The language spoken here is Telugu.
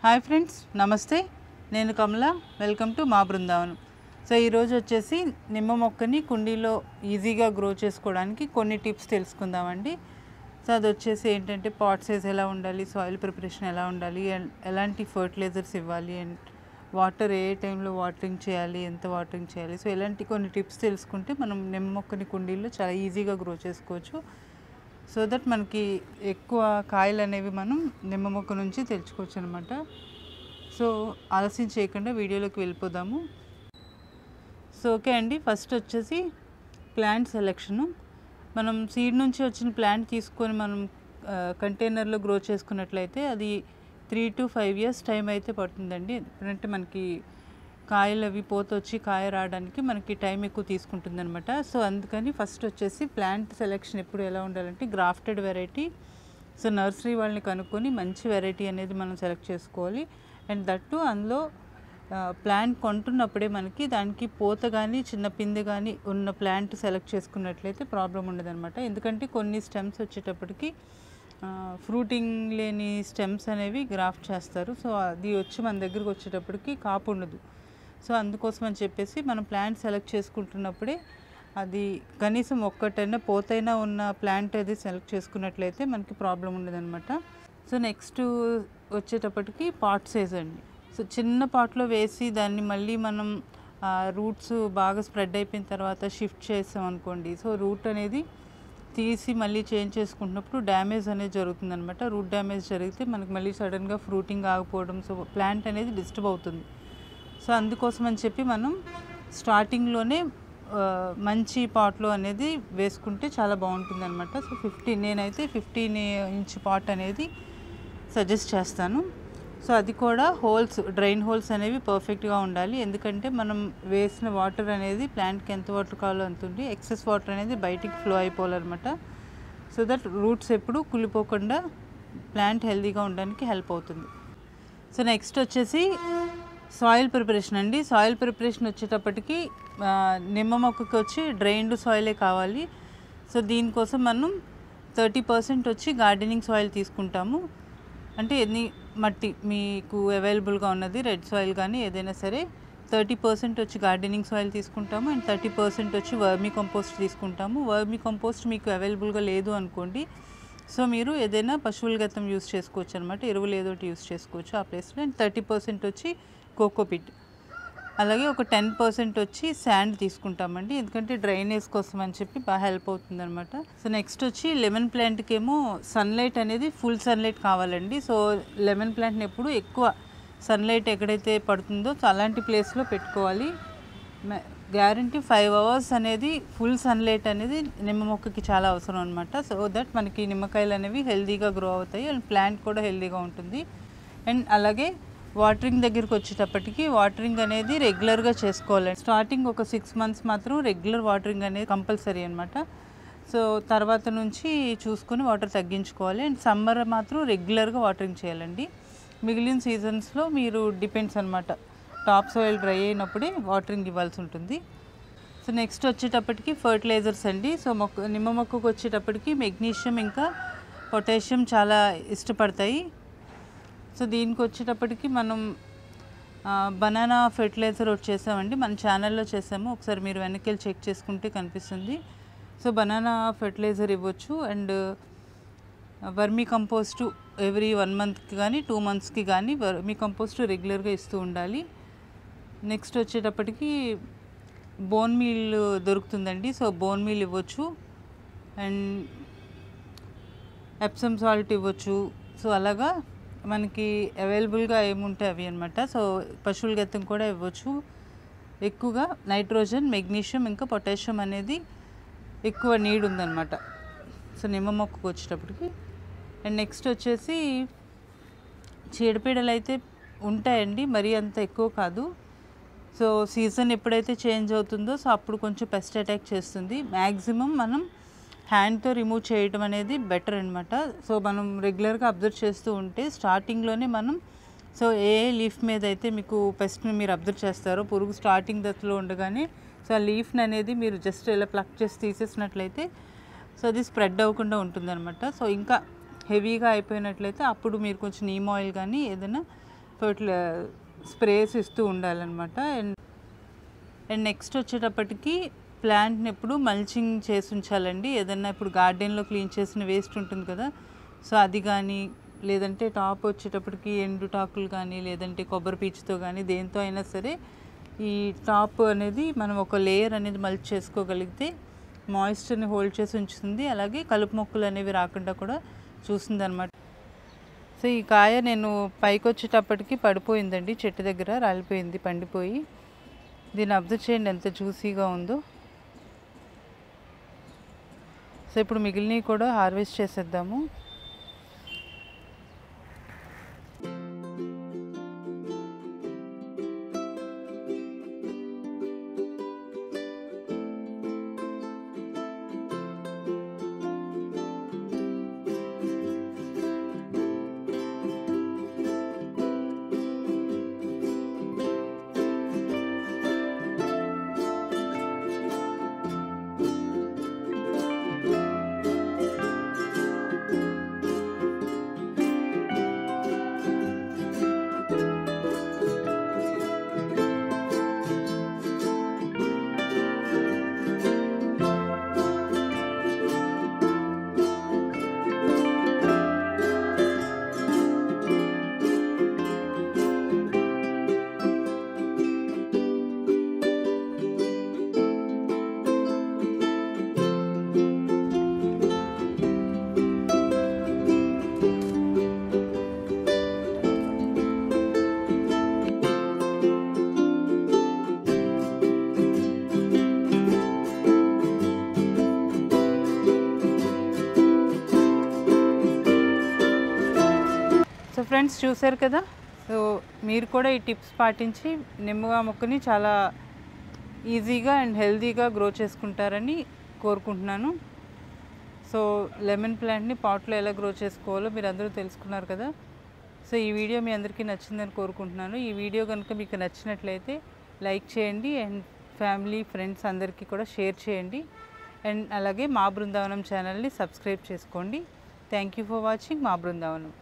హాయ్ ఫ్రెండ్స్ నమస్తే నేను కమల వెల్కమ్ టు మా బృందావనం సో ఈరోజు వచ్చేసి నిమ్మ మొక్కని కుండీలో ఈజీగా గ్రో చేసుకోవడానికి కొన్ని టిప్స్ తెలుసుకుందామండి సో అది వచ్చేసి ఏంటంటే పాట్ సైజ్ ఎలా ఉండాలి సాయిల్ ప్రిపరేషన్ ఎలా ఉండాలి అండ్ ఎలాంటి ఫర్టిలైజర్స్ ఇవ్వాలి అండ్ వాటర్ ఏ టైంలో వాటరింగ్ చేయాలి ఎంత వాటరింగ్ చేయాలి సో ఇలాంటి కొన్ని టిప్స్ తెలుసుకుంటే మనం నిమ్మ మొక్కని కుండీలో చాలా ఈజీగా గ్రో చేసుకోవచ్చు సో దట్ మనకి ఎక్కువ కాయలు అనేవి మనం నిమ్మ మొక్క నుంచి తెచ్చుకోవచ్చు అనమాట సో ఆలస్యం చేయకుండా వీడియోలోకి వెళ్ళిపోదాము సో ఓకే అండి ఫస్ట్ వచ్చేసి ప్లాంట్ సెలెక్షను మనం సీడ్ నుంచి వచ్చిన ప్లాంట్ తీసుకొని మనం కంటైనర్లో గ్రో చేసుకున్నట్లయితే అది three to five years time అయితే పడుతుందండి ఎందుకంటే మనకి కాయలు అవి పోత వచ్చి కాయ రావడానికి మనకి టైం ఎక్కువ తీసుకుంటుంది అనమాట సో అందుకని ఫస్ట్ వచ్చేసి ప్లాంట్ సెలెక్షన్ ఎప్పుడు ఎలా ఉండాలంటే గ్రాఫ్టెడ్ వెరైటీ సో నర్సరీ వాళ్ళని కనుక్కొని మంచి వెరైటీ అనేది మనం సెలెక్ట్ చేసుకోవాలి అండ్ దట్టు అందులో ప్లాంట్ కొంటున్నప్పుడే మనకి దానికి పూత కానీ చిన్న పిందె కానీ ఉన్న ప్లాంట్ సెలెక్ట్ చేసుకున్నట్లయితే ప్రాబ్లం ఉండదన్నమాట ఎందుకంటే కొన్ని స్టెమ్స్ వచ్చేటప్పటికి ఫ్రూటింగ్ లేని స్టెమ్స్ అనేవి గ్రాఫ్ట్ చేస్తారు సో అది వచ్చి మన దగ్గరకు వచ్చేటప్పటికి కాపు ఉండదు సో అందుకోసం అని చెప్పేసి మనం ప్లాంట్ సెలెక్ట్ చేసుకుంటున్నప్పుడే అది కనీసం ఒక్కటైనా పోతైనా ఉన్న ప్లాంట్ అది సెలెక్ట్ చేసుకున్నట్లయితే మనకి ప్రాబ్లం ఉండదన్నమాట సో నెక్స్ట్ వచ్చేటప్పటికి పాట్ సైజ్ అండి సో చిన్న పాట్లో వేసి దాన్ని మళ్ళీ మనం రూట్స్ బాగా స్ప్రెడ్ అయిపోయిన తర్వాత షిఫ్ట్ చేసాం అనుకోండి సో రూట్ అనేది తీసి మళ్ళీ చేంజ్ చేసుకుంటున్నప్పుడు డ్యామేజ్ అనేది జరుగుతుంది అనమాట రూట్ డ్యామేజ్ జరిగితే మనకి మళ్ళీ సడన్గా ఫ్రూటింగ్ ఆగిపోవడం సో ప్లాంట్ అనేది డిస్టర్బ్ అవుతుంది సో అందుకోసం అని చెప్పి మనం స్టార్టింగ్లోనే ఆ, మంచి పాట్లో అనేది వేసుకుంటే చాలా బాగుంటుంది అనమాట సో ఫిఫ్టీన్ నేనైతే ఫిఫ్టీన్ ఇంచ్ పాట్ అనేది సజెస్ట్ చేస్తాను సో అది కూడా హోల్స్ డ్రైన్ హోల్స్ అనేవి పర్ఫెక్ట్గా ఉండాలి ఎందుకంటే మనం వేసిన వాటర్ అనేది ప్లాంట్కి ఎంత వాటర్ కావాలో అంత ఉంది ఎక్సెస్ వాటర్ అనేది బయటికి ఫ్లో అయిపోవాలన్నమాట సో దట్ రూట్స్ ఎప్పుడు కుళ్ళిపోకుండా ప్లాంట్ హెల్తీగా ఉండడానికి హెల్ప్ అవుతుంది సో నెక్స్ట్ వచ్చేసి సాయిల్ ప్రిపరేషన్ అండి సాయిల్ ప్రిపరేషన్ వచ్చేటప్పటికి ఆ, నిమ్మ మొక్కకి వచ్చి డ్రైన్డ్ సాయిలే కావాలి సో దీనికోసం మనం థర్టీ పర్సెంట్ వచ్చి గార్డెనింగ్ సాయిల్ తీసుకుంటాము అంటే ఎన్ని మట్టి మీకు అవైలబుల్గా ఉన్నది రెడ్ సాయిల్ కానీ ఏదైనా సరే థర్టీ పర్సెంట్ వచ్చి గార్డెనింగ్ సాయిల్ తీసుకుంటాము అండ్ థర్టీ పర్సెంట్ వచ్చి వర్మీ కంపోస్ట్ తీసుకుంటాము వర్మీ కంపోస్ట్ మీకు అవైలబుల్గా లేదు అనుకోండి సో మీరు ఏదైనా పశువుల గతం యూస్ చేసుకోవచ్చు అనమాట ఎరువులు ఏదో ఒకటి యూస్ చేసుకోవచ్చు ఆ ప్లేస్లో అండ్ థర్టీ పర్సెంట్ వచ్చి కోకోపిట్ అలాగే ఒక టెన్ పర్సెంట్ వచ్చి శాండ్ తీసుకుంటామండి ఎందుకంటే డ్రైనేజ్ కోసం అని చెప్పి బాగా హెల్ప్ అవుతుంది అనమాట సో నెక్స్ట్ వచ్చి లెమన్ ప్లాంట్కి ఏమో సన్లైట్ అనేది ఫుల్ సన్లైట్ కావాలండి సో లెమన్ ప్లాంట్ని ఎప్పుడు ఎక్కువ సన్లైట్ ఎక్కడైతే పడుతుందో సో అలాంటి ప్లేస్లో పెట్టుకోవాలి గ్యారంటీ ఫైవ్ అవర్స్ అనేది ఫుల్ సన్లైట్ అనేది నిమ్మ మొక్కకి చాలా అవసరం అనమాట సో దట్ మనకి నిమ్మకాయలు అనేవి హెల్తీగా గ్రో అవుతాయి అండ్ ప్లాంట్ కూడా హెల్తీగా ఉంటుంది అండ్ అలాగే వాటరింగ్ దగ్గరికి వచ్చేటప్పటికి వాటరింగ్ అనేది రెగ్యులర్గా చేసుకోవాలి స్టార్టింగ్ ఒక సిక్స్ మంత్స్ మాత్రం రెగ్యులర్ వాటరింగ్ అనేది కంపల్సరీ అనమాట సో తర్వాత నుంచి చూసుకొని వాటర్ తగ్గించుకోవాలి అండ్ సమ్మర్ మాత్రం రెగ్యులర్గా వాటరింగ్ చేయాలండి మిగిలిన సీజన్స్లో మీరు డిపెండ్స్ అనమాట టాప్ సాయిల్ డ్రై అయినప్పుడే వాటరింగ్ ఇవ్వాల్సి ఉంటుంది సో నెక్స్ట్ వచ్చేటప్పటికి ఫర్టిలైజర్స్ అండి సో మొక్క నిమ్మ మొక్కకు వచ్చేటప్పటికి మెగ్నీషియం ఇంకా పొటాషియం చాలా ఇష్టపడతాయి సో దీనికి వచ్చేటప్పటికి మనం బనానా ఫెర్టిలైజర్ ఒకటి చేసామండి మన ఛానల్లో చేసాము ఒకసారి మీరు వెనక్కి చెక్ చేసుకుంటే కనిపిస్తుంది సో బనానా ఫెర్టిలైజర్ ఇవ్వచ్చు and vermicompost every one మంత్కి కానీ టూ మంత్స్కి కానీ వర్మీ కంపోస్ట్ రెగ్యులర్గా ఇస్తూ ఉండాలి నెక్స్ట్ వచ్చేటప్పటికి బోన్ మీల్ దొరుకుతుందండి సో బోన్ మీల్ ఇవ్వచ్చు అండ్ ఎప్సమ్ సాల్ట్ ఇవ్వచ్చు సో అలాగా మనకి అవైలబుల్గా ఏముంటాయి అవి అనమాట సో పశువుల గెత్తం కూడా ఇవ్వచ్చు ఎక్కువగా నైట్రోజన్ మెగ్నీషియం ఇంకా పొటాషియం అనేది ఎక్కువ నీడ్ ఉందన్నమాట సో నిమ్మ మొక్కకు వచ్చేటప్పటికి అండ్ నెక్స్ట్ వచ్చేసి చీడపీడలు అయితే ఉంటాయండి మరీ అంత ఎక్కువ కాదు సో సీజన్ ఎప్పుడైతే చేంజ్ అవుతుందో సో అప్పుడు కొంచెం పెస్ట్ అటాక్ చేస్తుంది మ్యాక్సిమం మనం హ్యాండ్తో రిమూవ్ చేయడం అనేది బెటర్ అనమాట సో మనం రెగ్యులర్గా అబ్జర్వ్ చేస్తూ ఉంటే స్టార్టింగ్లోనే మనం సో ఏ లీఫ్ మీద అయితే మీకు పెస్ట్ని మీరు అబ్జర్వ్ చేస్తారో పురుగు స్టార్టింగ్ దశలో ఉండగానే సో ఆ లీఫ్ని అనేది మీరు జస్ట్ ఇలా ప్లక్ చేసి తీసేసినట్లయితే సో అది స్ప్రెడ్ అవ్వకుండా ఉంటుందన్నమాట సో ఇంకా హెవీగా అయిపోయినట్లయితే అప్పుడు మీరు కొంచెం నీమ్ ఆయిల్ కానీ ఏదైనా ఇట్లా స్ప్రేస్ ఇస్తూ ఉండాలన్నమాట అండ్ అండ్ నెక్స్ట్ వచ్చేటప్పటికి ప్లాంట్ని ఎప్పుడు మల్చింగ్ చేసి ఉంచాలండి ఏదన్నా ఇప్పుడు గార్డెన్లో క్లీన్ చేసిన వేస్ట్ ఉంటుంది కదా సో అది కానీ లేదంటే టాప్ వచ్చేటప్పటికి ఎండు టాకులు కానీ లేదంటే కొబ్బరి పీచుతో కానీ దేంతో అయినా సరే ఈ టాప్ అనేది మనం ఒక లేయర్ అనేది మల్చ్ చేసుకోగలిగితే మాయిశ్చర్ని హోల్డ్ చేసి ఉంచుతుంది అలాగే కలుపు మొక్కలు అనేవి రాకుండా కూడా చూస్తుంది అనమాట సో ఈ కాయ నేను పైకి వచ్చేటప్పటికి పడిపోయిందండి చెట్టు దగ్గర రాలిపోయింది పండిపోయి దీన్ని అబ్జర్వ్ చేయండి ఎంత జ్యూసీగా ఉందో సో ఇప్పుడు మిగిలినవి కూడా హార్వెస్ట్ చేసేద్దాము సో ఫ్రెండ్స్ చూశారు కదా సో మీరు కూడా ఈ టిప్స్ పాటించి నిమ్మగా మొక్కని చాలా ఈజీగా అండ్ హెల్తీగా గ్రో చేసుకుంటారని కోరుకుంటున్నాను సో లెమన్ ప్లాంట్ని పాట్లో ఎలా గ్రో చేసుకోవాలో మీరు అందరూ తెలుసుకున్నారు కదా సో ఈ వీడియో మీ అందరికీ నచ్చిందని కోరుకుంటున్నాను ఈ వీడియో కనుక మీకు నచ్చినట్లయితే లైక్ చేయండి అండ్ ఫ్యామిలీ ఫ్రెండ్స్ అందరికీ కూడా షేర్ చేయండి అండ్ అలాగే మా బృందావనం ఛానల్ని సబ్స్క్రైబ్ చేసుకోండి థ్యాంక్ యూ ఫర్ వాచింగ్ మా బృందావనం